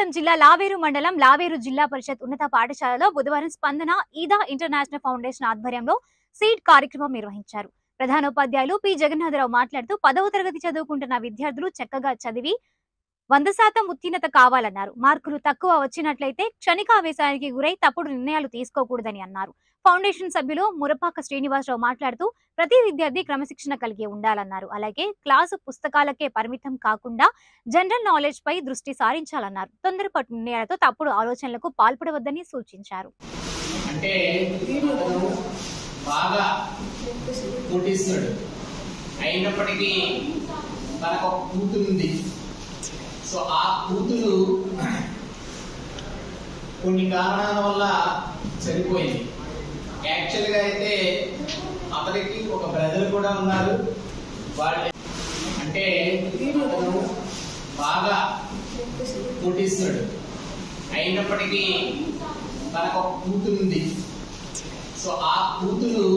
కొత్తగూడెం జిల్లా లావేరు మండలం లావేరు జిల్లా పరిషత్ ఉన్నత పాఠశాలలో బుధవారం స్పందన ఈదా ఇంటర్నేషనల్ ఫౌండేషన్ ఆధ్వర్యంలో సీడ్ కార్యక్రమం నిర్వహించారు ప్రధానోపాధ్యాయులు పి జగన్నాథరావు మాట్లాడుతూ పదవ తరగతి చదువుకుంటున్న విద్యార్థులు చక్కగా చదివి వంద శాతం ఉత్తీర్ణత కావాలన్నారు మార్కులు తక్కువ వచ్చినట్లయితే క్షణికావేశానికి గురై తప్పుడు నిర్ణయాలు తీసుకోకూడదని అన్నారు ఫౌండేషన్ సభ్యులు మురపాక శ్రీనివాసరావు మాట్లాడుతూ ప్రతి విద్యార్థి క్రమశిక్షణ కలిగి ఉండాలన్నారు అలాగే క్లాసు పుస్తకాలకే పరిమితం కాకుండా జనరల్ నాలెడ్జ్ పై దృష్టి సారించాలన్నారు తొందరపాటు నిర్ణయాలతో తప్పుడు ఆలోచనలకు పాల్పడవద్దని సూచించారు అంటే అతను బాగా కోటీశ్వరుడు అయినప్పటికీ తనకు ఒక కూతురు ఉంది సో ఆ కూతురు కొన్ని కారణాల వల్ల చనిపోయింది యాక్చువల్గా అయితే అతనికి ఒక బ్రదర్ కూడా ఉన్నారు వాళ్ళు అంటే అతను బాగా కోటీశ్వరుడు అయినప్పటికీ తనకు ఒక కూతురు ఉంది సో ఆ కూతురు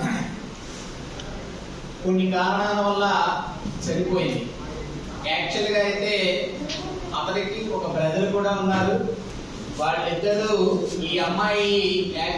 కొన్ని కారణాల వల్ల చనిపోయింది యాక్చువల్గా అయితే అతనికి ఒక బ్రదర్ కూడా ఉన్నారు వాళ్ళిద్దరూ ఈ అమ్మాయి